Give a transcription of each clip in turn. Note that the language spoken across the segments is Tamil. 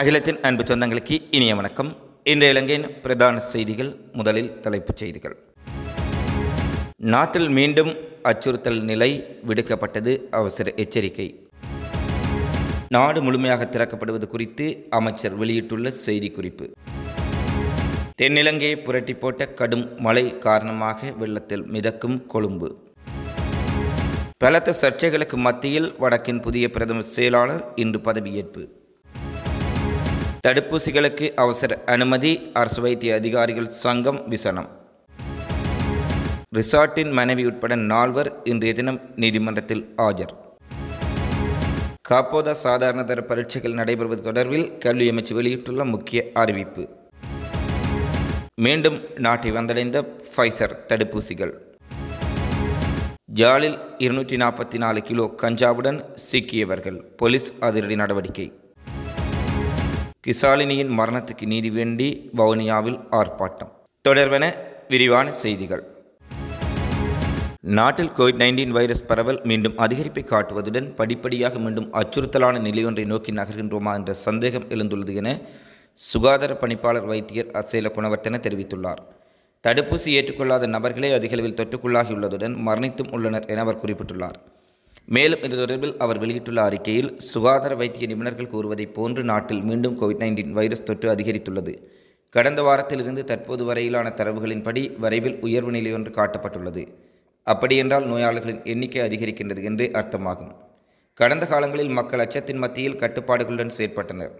அகிலத்தின் அன்பு சொந்தங்களுக்கு இனிய வணக்கம் இன்றைய இலங்கையின் பிரதான செய்திகள் முதலில் தலைப்புச் செய்திகள் நாட்டில் மீண்டும் அச்சுறுத்தல் நிலை விடுக்கப்பட்டது அவசர எச்சரிக்கை நாடு முழுமையாக திறக்கப்படுவது குறித்து அமைச்சர் வெளியிட்டுள்ள செய்திக்குறிப்பு தென்னிலங்கையை புரட்டி போட்ட கடும் மழை காரணமாக வெள்ளத்தில் மிதக்கும் கொழும்பு பலத்த சர்ச்சைகளுக்கு மத்தியில் வடக்கின் புதிய பிரதமர் செயலாளர் இன்று பதவியேற்பு தடுப்பூசிகளுக்கு அவசர அனுமதி அரசு வைத்திய அதிகாரிகள் சங்கம் விசனம் ரிசார்ட்டின் மனைவி உட்பட நால்வர் இன்றைய தினம் நீதிமன்றத்தில் ஆஜர் காப்போதா சாதாரண தர பரீட்சைகள் நடைபெறுவது தொடர்பில் கல்வி அமைச்சு வெளியிட்டுள்ள முக்கிய அறிவிப்பு மீண்டும் நாட்டை வந்தடைந்த ஃபைசர் தடுப்பூசிகள் ஜாலில் இருநூற்றி நாற்பத்தி நாலு கிலோ கஞ்சாவுடன் சிக்கியவர்கள் போலீஸ் அதிரடி நடவடிக்கை கிசாலினியின் மரணத்துக்கு நீதி வேண்டி வவுனியாவில் ஆர்ப்பாட்டம் தொடர்வென விரிவான செய்திகள் நாட்டில் கோவிட் நைன்டீன் வைரஸ் பரவல் மீண்டும் அதிகரிப்பை காட்டுவதுடன் படிப்படியாக மீண்டும் அச்சுறுத்தலான நிலையொன்றை நோக்கி நகர்கின்றோமா என்ற சந்தேகம் எழுந்துள்ளது என சுகாதார பணிப்பாளர் வைத்தியர் அசேல குணவர்த்தன தெரிவித்துள்ளார் தடுப்பூசி ஏற்றுக்கொள்ளாத நபர்களே அதிகளவில் தொற்றுக்குள்ளாகியுள்ளதுடன் மரணித்தும் உள்ளனர் என அவர் குறிப்பிட்டுள்ளார் மேலும் இது தொடர்பில் அவர் வெளியிட்டுள்ள அறிக்கையில் சுகாதார வைத்திய நிபுணர்கள் கூறுவதைப் போன்று நாட்டில் மீண்டும் கோவிட் நைன்டீன் வைரஸ் தொற்று அதிகரித்துள்ளது கடந்த வாரத்திலிருந்து தற்போது வரையிலான தரவுகளின்படி விரைவில் உயர்வு நிலையொன்று காட்டப்பட்டுள்ளது அப்படியென்றால் நோயாளர்களின் எண்ணிக்கை அதிகரிக்கின்றது என்றே அர்த்தமாகும் கடந்த காலங்களில் மக்கள் அச்சத்தின் மத்தியில் கட்டுப்பாடுகளுடன் செயற்பட்டனர்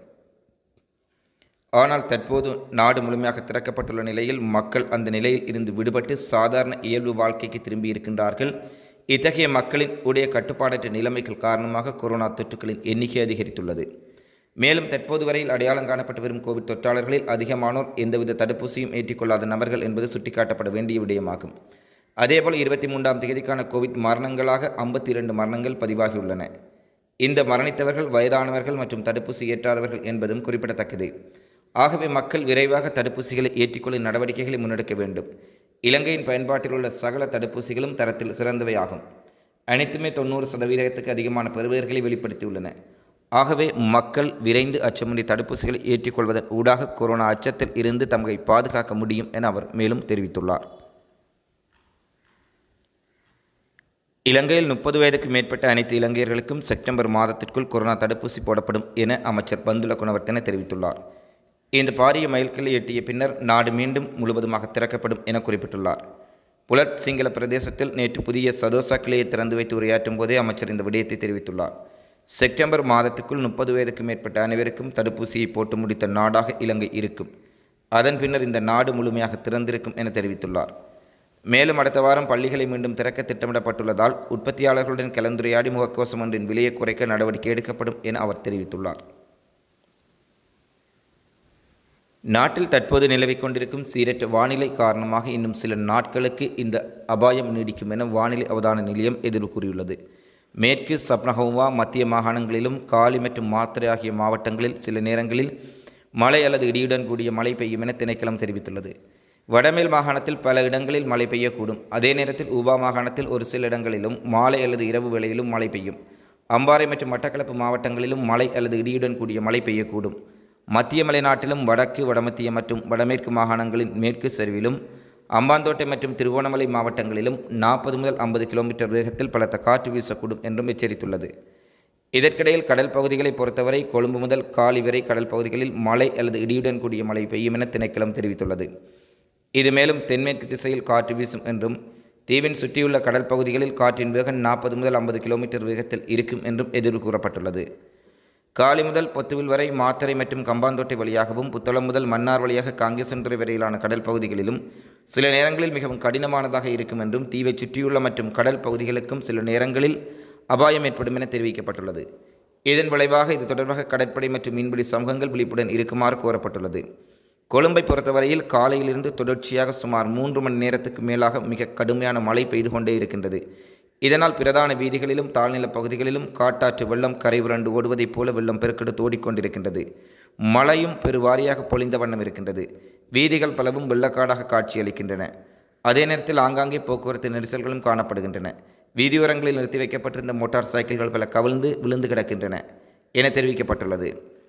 ஆனால் தற்போது நாடு முழுமையாக திறக்கப்பட்டுள்ள நிலையில் மக்கள் அந்த நிலையில் இருந்து விடுபட்டு சாதாரண இயல்பு வாழ்க்கைக்கு திரும்பி இருக்கின்றார்கள் இத்தகைய மக்களின் உடைய கட்டுப்பாடற்ற நிலைமைகள் காரணமாக கொரோனா தொற்றுகளின் எண்ணிக்கை அதிகரித்துள்ளது மேலும் தற்போது வரையில் அடையாளம் காணப்பட்டு வரும் கோவிட் தொற்றாளர்களில் அதிகமானோர் எந்தவித தடுப்பூசியும் ஏற்றிக்கொள்ளாத நபர்கள் என்பது சுட்டிக்காட்டப்பட வேண்டிய விடயமாகும் அதேபோல் இருபத்தி மூன்றாம் தேதிக்கான கோவிட் மரணங்களாக ஐம்பத்தி இரண்டு மரணங்கள் பதிவாகியுள்ளன இந்த மரணித்தவர்கள் வயதானவர்கள் மற்றும் தடுப்பூசி ஏற்றாதவர்கள் என்பதும் குறிப்பிடத்தக்கது ஆகவே மக்கள் விரைவாக தடுப்பூசிகளை ஏற்றிக்கொள்ளும் நடவடிக்கைகளை முன்னெடுக்க வேண்டும் இலங்கையின் பயன்பாட்டில் உள்ள சகல தடுப்பூசிகளும் தரத்தில் சிறந்தவையாகும் அனைத்துமே தொண்ணூறு சதவீதத்துக்கு அதிகமான பெறுவர்களை வெளிப்படுத்தியுள்ளன ஆகவே மக்கள் விரைந்து அச்சமின்றி தடுப்பூசிகளை ஏற்றிக்கொள்வதன் ஊடாக கொரோனா அச்சத்தில் இருந்து தம்மை பாதுகாக்க முடியும் என அவர் மேலும் தெரிவித்துள்ளார் இலங்கையில் முப்பது வயதுக்கு மேற்பட்ட அனைத்து இலங்கையர்களுக்கும் செப்டம்பர் மாதத்திற்குள் கொரோனா தடுப்பூசி போடப்படும் என அமைச்சர் பந்துல குணவர்த்தன தெரிவித்துள்ளார் இந்த பாரிய மைல்கல்லை எட்டிய பின்னர் நாடு மீண்டும் முழுவதுமாக திறக்கப்படும் என குறிப்பிட்டுள்ளார் புலட் சிங்கள பிரதேசத்தில் நேற்று புதிய சதோசா கிளையை திறந்து வைத்து உரையாற்றும் போதே அமைச்சர் இந்த விடயத்தை தெரிவித்துள்ளார் செப்டம்பர் மாதத்துக்குள் முப்பது வயதுக்கு மேற்பட்ட அனைவருக்கும் தடுப்பூசியை போட்டு முடித்த நாடாக இலங்கை இருக்கும் அதன் பின்னர் இந்த நாடு முழுமையாக திறந்திருக்கும் என தெரிவித்துள்ளார் மேலும் அடுத்த வாரம் பள்ளிகளை மீண்டும் திறக்க திட்டமிடப்பட்டுள்ளதால் உற்பத்தியாளர்களுடன் கலந்துரையாடி முகக்கவசம் ஒன்றின் விலையை குறைக்க நடவடிக்கை எடுக்கப்படும் என அவர் தெரிவித்துள்ளார் நாட்டில் தற்போது நிலவிக் கொண்டிருக்கும் சீரற்ற வானிலை காரணமாக இன்னும் சில நாட்களுக்கு இந்த அபாயம் நீடிக்கும் என வானிலை அவதான நிலையம் எதிர்வு கூறியுள்ளது மேற்கு சப்னஹோவா மத்திய மாகாணங்களிலும் காலி மற்றும் மாத்திரை ஆகிய மாவட்டங்களில் சில நேரங்களில் மழை அல்லது இடியுடன் கூடிய மழை பெய்யும் என திணைக்களம் தெரிவித்துள்ளது வடமேல் மாகாணத்தில் பல இடங்களில் மழை பெய்யக்கூடும் அதே நேரத்தில் ஊபா மாகாணத்தில் ஒரு சில இடங்களிலும் மாலை அல்லது இரவு வேளையிலும் மழை பெய்யும் அம்பாறை மற்றும் மட்டக்களப்பு மாவட்டங்களிலும் மழை அல்லது இடியுடன் கூடிய மழை பெய்யக்கூடும் மத்திய மலைநாட்டிலும் வடக்கு வடமத்திய மற்றும் வடமேற்கு மாகாணங்களின் மேற்கு சரிவிலும் அம்பாந்தோட்டை மற்றும் திருகோணமலை மாவட்டங்களிலும் நாற்பது முதல் ஐம்பது கிலோமீட்டர் வேகத்தில் பலத்த காற்று வீசக்கூடும் என்றும் எச்சரித்துள்ளது இதற்கிடையில் கடல் பகுதிகளை பொறுத்தவரை கொழும்பு முதல் காலி வரை கடல் பகுதிகளில் மழை அல்லது இடியுடன் கூடிய மழை பெய்யும் என திணைக்களம் தெரிவித்துள்ளது இது மேலும் தென்மேற்கு திசையில் காற்று வீசும் என்றும் தீவின் சுற்றியுள்ள கடல் பகுதிகளில் காற்றின் வேகம் நாற்பது முதல் ஐம்பது கிலோமீட்டர் வேகத்தில் இருக்கும் என்றும் எதிர்வு கூறப்பட்டுள்ளது காலி முதல் பொத்துவில் வரை மாத்தறை மற்றும் கம்பாந்தோட்டை வழியாகவும் புத்தளம் முதல் மன்னார் வழியாக காங்கேசன்துறை வரையிலான கடல் பகுதிகளிலும் சில நேரங்களில் மிகவும் கடினமானதாக இருக்கும் என்றும் தீவை சுற்றியுள்ள மற்றும் கடல் பகுதிகளுக்கும் சில நேரங்களில் அபாயம் ஏற்படும் என தெரிவிக்கப்பட்டுள்ளது இதன் விளைவாக இது தொடர்பாக கடற்படை மற்றும் மீன்பிடி சமூகங்கள் விழிப்புடன் இருக்குமாறு கோரப்பட்டுள்ளது கொழும்பை பொறுத்தவரையில் காலையிலிருந்து தொடர்ச்சியாக சுமார் மூன்று மணி நேரத்துக்கு மேலாக மிக கடுமையான மழை பெய்து கொண்டே இருக்கின்றது இதனால் பிரதான வீதிகளிலும் தாழ்நிலப் பகுதிகளிலும் காட்டாற்று வெள்ளம் கரை புரண்டு ஓடுவதைப் போல வெள்ளம் பெருக்கெடுத்து ஓடிக்கொண்டிருக்கின்றது மழையும் பெருவாரியாக பொழிந்த வண்ணம் இருக்கின்றது வீதிகள் பலவும் வெள்ளக்காடாக காட்சியளிக்கின்றன அதே நேரத்தில் ஆங்காங்கே போக்குவரத்து நெரிசல்களும் காணப்படுகின்றன வீதியோரங்களில் நிறுத்தி வைக்கப்பட்டிருந்த மோட்டார் சைக்கிள்கள் பல கவிழ்ந்து விழுந்து கிடக்கின்றன என தெரிவிக்கப்பட்டுள்ளது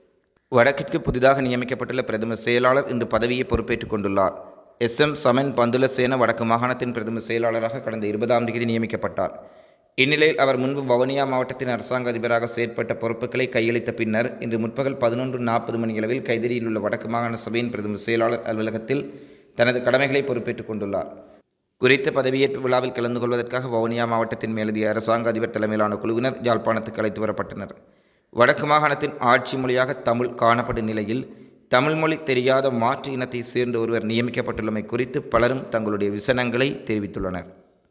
வடக்கிற்கு புதிதாக நியமிக்கப்பட்டுள்ள பிரதம செயலாளர் இன்று பதவியை பொறுப்பேற்றுக் கொண்டுள்ளார் எஸ் எம் சமன் பந்துலசேன வடக்கு மாகாணத்தின் பிரதம செயலாளராக கடந்த இருபதாம் தேதி நியமிக்கப்பட்டார் இந்நிலையில் அவர் முன்பு வவுனியா மாவட்டத்தின் அரசாங்க அதிபராக செயற்பட்ட பொறுப்புகளை கையளித்த பின்னர் இன்று முற்பகல் பதினொன்று நாற்பது மணியளவில் கைதடியில் உள்ள வடக்கு மாகாண சபையின் பிரதம செயலாளர் அலுவலகத்தில் தனது கடமைகளை பொறுப்பேற்றுக் கொண்டுள்ளார் குறித்த பதவியேற்பு விழாவில் கலந்து கொள்வதற்காக வவுனியா மாவட்டத்தின் மேலதிக அரசாங்க அதிபர் தலைமையிலான குழுவினர் யாழ்ப்பாணத்துக்கு அழைத்து வரப்பட்டனர் வடக்கு மாகாணத்தின் ஆட்சி மொழியாக தமிழ் காணப்படும் நிலையில் தமிழ் மொழி தெரியாத மாற்று இனத்தை சேர்ந்த ஒருவர் நியமிக்கப்பட்டுள்ளமை குறித்து பலரும் தங்களுடைய விசனங்களை தெரிவித்துள்ளனர்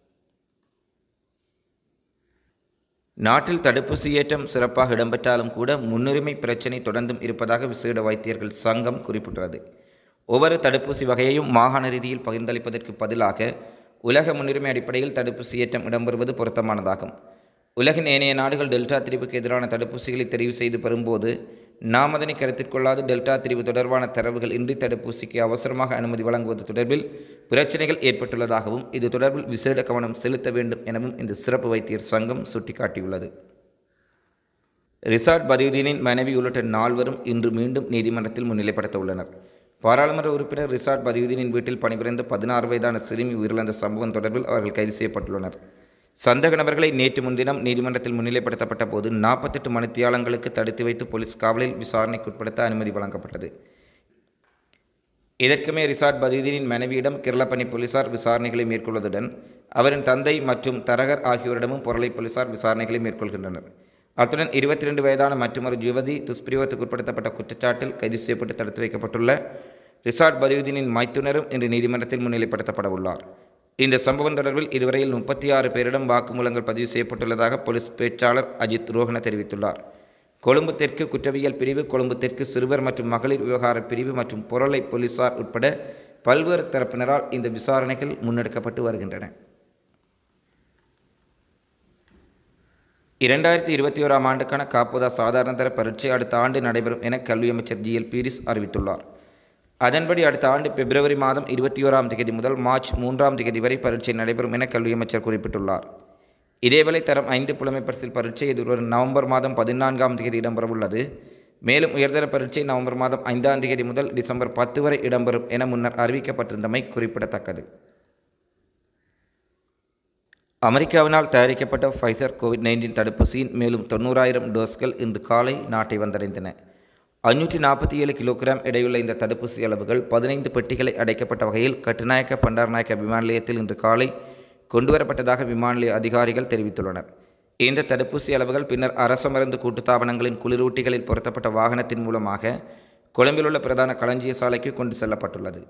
நாட்டில் தடுப்பூசி ஏற்றம் சிறப்பாக இடம்பெற்றாலும் கூட முன்னுரிமை பிரச்சினை தொடர்ந்தும் இருப்பதாக விசேட வைத்தியர்கள் சங்கம் குறிப்பிட்டுள்ளது ஒவ்வொரு தடுப்பூசி வகையையும் மாகாண ரீதியில் பகிர்ந்தளிப்பதற்கு பதிலாக உலக முன்னுரிமை அடிப்படையில் தடுப்பூசி ஏற்றம் இடம்பெறுவது பொருத்தமானதாகும் உலகின் ஏனைய நாடுகள் டெல்டா திரிவுக்கு எதிரான தடுப்பூசிகளை தெரிவு செய்து பெறும்போது நாம் அதனை கருத்திற்கொள்ளாது டெல்டா திரிவு தொடர்பான தரவுகள் இன்றி தடுப்பூசிக்கு அவசரமாக அனுமதி வழங்குவது தொடர்பில் பிரச்சினைகள் ஏற்பட்டுள்ளதாகவும் இது தொடர்பில் விசேட கவனம் செலுத்த வேண்டும் எனவும் இந்த சிறப்பு வைத்தியர் சங்கம் சுட்டிக்காட்டியுள்ளது ரிசார்ட் பதியுதீனின் மனைவி உள்ளிட்ட நால்வரும் இன்று மீண்டும் நீதிமன்றத்தில் முன்னிலைப்படுத்த உள்ளனர் பாராளுமன்ற உறுப்பினர் ரிசார்ட் பதியுதீனின் வீட்டில் பணிபுரிந்த பதினாறு வயதான சிறுமி உயிரிழந்த சம்பவம் தொடர்பில் அவர்கள் கைது செய்யப்பட்டுள்ளனர் சந்தேக நபர்களை நேற்று முன்தினம் நீதிமன்றத்தில் முன்னிலைப்படுத்தப்பட்ட போது நாற்பத்தெட்டு மணித்தியாலங்களுக்கு தடுத்து வைத்து போலீஸ் காவலில் விசாரணைக்குட்படுத்த அனுமதி வழங்கப்பட்டது இதற்குமே ரிசார்ட் பதியுதீனின் மனைவியிடம் கிரளப்பணி போலீசார் விசாரணைகளை மேற்கொள்வதுடன் அவரின் தந்தை மற்றும் தரகர் ஆகியோரிடமும் பொருளை போலீசார் விசாரணைகளை மேற்கொள்கின்றனர் அத்துடன் இருபத்தி ரெண்டு வயதான மற்றொரு யுவதி துஷ்பிரயோகத்துக்கு உட்படுத்தப்பட்ட குற்றச்சாட்டில் கைது செய்யப்பட்டு தடுத்து வைக்கப்பட்டுள்ள ரிசார்ட் பதியுதீனின் மைத்துனரும் இன்று நீதிமன்றத்தில் முன்னிலைப்படுத்தப்பட உள்ளார் இந்த சம்பவம் தொடர்பில் இதுவரையில் முப்பத்தி ஆறு பேரிடம் வாக்குமூலங்கள் பதிவு செய்யப்பட்டுள்ளதாக போலீஸ் பேச்சாளர் அஜித் ரோஹன தெரிவித்துள்ளார் கொழும்பு தெற்கு குற்றவியல் பிரிவு கொழும்பு தெற்கு சிறுவர் மற்றும் மகளிர் விவகார பிரிவு மற்றும் புரளை போலீசார் உட்பட பல்வேறு தரப்பினரால் இந்த விசாரணைகள் முன்னெடுக்கப்பட்டு வருகின்றன இரண்டாயிரத்தி இருபத்தி ஓராம் ஆண்டுக்கான காப்போதா சாதாரண தர பரீட்சை அடுத்த ஆண்டு நடைபெறும் என கல்வி அமைச்சர் ஜி எல் பீரிஸ் அறிவித்துள்ளார் அதன்படி அடுத்த ஆண்டு பிப்ரவரி மாதம் இருபத்தி ஓராம் தேதி முதல் மார்ச் மூன்றாம் தேதி வரை பரீட்சை நடைபெறும் என கல்வி அமைச்சர் குறிப்பிட்டுள்ளார் இதேவேளை தரம் ஐந்து புலமை பரிசில் பரீட்சை எதிர்வரும் நவம்பர் மாதம் பதினான்காம் தேதி இடம்பெறவுள்ளது மேலும் உயர்தர பரீட்சை நவம்பர் மாதம் ஐந்தாம் தேதி முதல் டிசம்பர் பத்து வரை இடம்பெறும் என முன்னர் அறிவிக்கப்பட்டிருந்தமை குறிப்பிடத்தக்கது அமெரிக்காவினால் தயாரிக்கப்பட்ட ஃபைசர் கோவிட் நைன்டீன் தடுப்பூசியின் மேலும் தொண்ணூறாயிரம் டோஸ்கள் இன்று காலை நாட்டை வந்தடைந்தன அஞ்சூற்றி நாற்பத்தி ஏழு கிலோகிராம் எடையுள்ள இந்த தடுப்பூசி அளவுகள் பதினைந்து பெட்டிகளை அடைக்கப்பட்ட வகையில் கட்டுநாயக்க பண்டார்நாயக்க விமான நிலையத்தில் இன்று காலை கொண்டுவரப்பட்டதாக விமான நிலைய அதிகாரிகள் தெரிவித்துள்ளனர் இந்த தடுப்பூசி அளவுகள் பின்னர் அரச மருந்து கூட்டுத்தாபனங்களின் குளிரூட்டிகளில் பொருத்தப்பட்ட வாகனத்தின் மூலமாக கொழும்பில் உள்ள பிரதான களஞ்சிய சாலைக்கு கொண்டு செல்லப்பட்டுள்ளது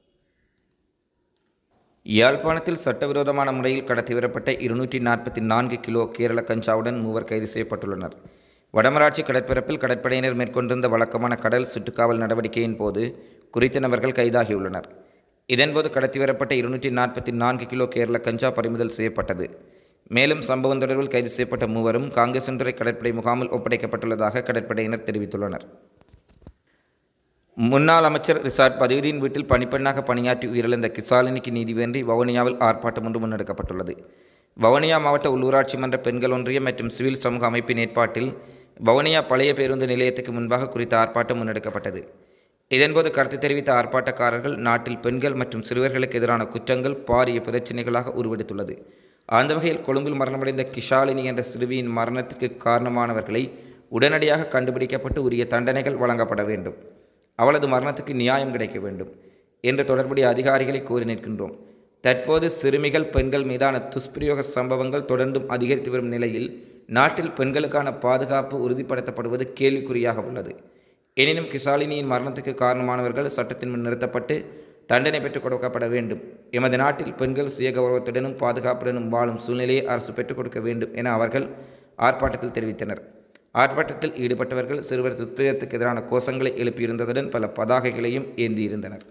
யாழ்ப்பாணத்தில் சட்டவிரோதமான முறையில் கடத்தி வரப்பட்ட இருநூற்றி நாற்பத்தி நான்கு கிலோ கேரள கஞ்சாவுடன் மூவர் கைது செய்யப்பட்டுள்ளனர் வடமராட்சி கடற்பரப்பில் கடற்படையினர் மேற்கொண்டிருந்த வழக்கமான கடல் சுற்றுக்காவல் நடவடிக்கையின் போது குறித்த நபர்கள் கைதாகியுள்ளனர் இதன்போது கடத்தி வரப்பட்ட இருநூற்றி நாற்பத்தி நான்கு கிலோ கேரள கஞ்சா பறிமுதல் செய்யப்பட்டது மேலும் சம்பவம் தொடர்பில் கைது செய்யப்பட்ட மூவரும் காங்கேசன்துறை கடற்படை முகாமில் ஒப்படைக்கப்பட்டுள்ளதாக கடற்படையினர் தெரிவித்துள்ளனர் முன்னாள் அமைச்சர் ரிசார்ட் பதியுதீன் வீட்டில் பணிப்பெண்ணாக பணியாற்றி உயிரிழந்த கிசாலினிக்கு நீதி வேண்டி வவுனியாவில் ஆர்ப்பாட்டம் ஒன்று முன்னெடுக்கப்பட்டுள்ளது வவுனியா மாவட்ட உள்ளூராட்சி மன்ற பெண்கள் ஒன்றியம் மற்றும் சிவில் சமூக அமைப்பின் ஏற்பாட்டில் வவுனியா பழைய பேருந்து நிலையத்துக்கு முன்பாக குறித்த ஆர்ப்பாட்டம் முன்னெடுக்கப்பட்டது இதன்போது கருத்து தெரிவித்த ஆர்ப்பாட்டக்காரர்கள் நாட்டில் பெண்கள் மற்றும் சிறுவர்களுக்கு எதிரான குற்றங்கள் பாரிய பிரச்சினைகளாக உருவெடுத்துள்ளது அந்த வகையில் கொழும்பில் மரணமடைந்த கிஷாலினி என்ற சிறுவியின் மரணத்திற்கு காரணமானவர்களை உடனடியாக கண்டுபிடிக்கப்பட்டு உரிய தண்டனைகள் வழங்கப்பட வேண்டும் அவளது மரணத்துக்கு நியாயம் கிடைக்க வேண்டும் என்று தொடர்புடைய அதிகாரிகளை கோரி நிற்கின்றோம் தற்போது சிறுமிகள் பெண்கள் மீதான துஷ்பிரயோக சம்பவங்கள் தொடர்ந்தும் அதிகரித்து வரும் நிலையில் நாட்டில் பெண்களுக்கான பாதுகாப்பு உறுதிப்படுத்தப்படுவது கேள்விக்குறியாக உள்ளது எனினும் கிசாலினியின் மரணத்துக்கு காரணமானவர்கள் சட்டத்தின் முன் நிறுத்தப்பட்டு தண்டனை பெற்றுக் கொடுக்கப்பட வேண்டும் எமது நாட்டில் பெண்கள் சுய கௌரவத்துடனும் பாதுகாப்புடனும் வாழும் சூழ்நிலையை அரசு பெற்றுக் கொடுக்க வேண்டும் என அவர்கள் ஆர்ப்பாட்டத்தில் தெரிவித்தனர் ஆர்ப்பாட்டத்தில் ஈடுபட்டவர்கள் சிறுவர் துஷ்பிரயத்துக்கு எதிரான கோஷங்களை எழுப்பியிருந்ததுடன் பல பதாகைகளையும் ஏந்தியிருந்தனர்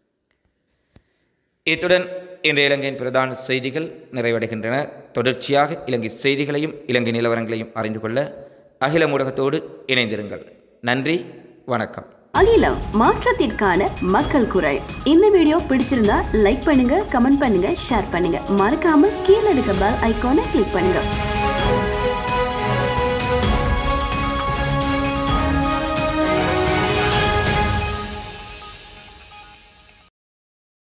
இத்துடன் இன்றைய இலங்கையின் பிரதான செய்திகள் நிறைவடைகின்றன தொடர்ச்சியாக இலங்கை செய்திகளையும் இலங்கை நிலவரங்களையும் அறிந்து கொள்ள அகில ஊடகத்தோடு இணைந்திருங்கள் நன்றி வணக்கம் அகிலம் மாற்றத்திற்கான மக்கள் குரல் இந்த வீடியோ பிடிச்சிருந்தா லைக் பண்ணுங்க கமெண்ட் பண்ணுங்க ஷேர் பண்ணுங்க மறக்காம கீழே இருக்க பெல் ஐகானை கிளிக் பண்ணுங்க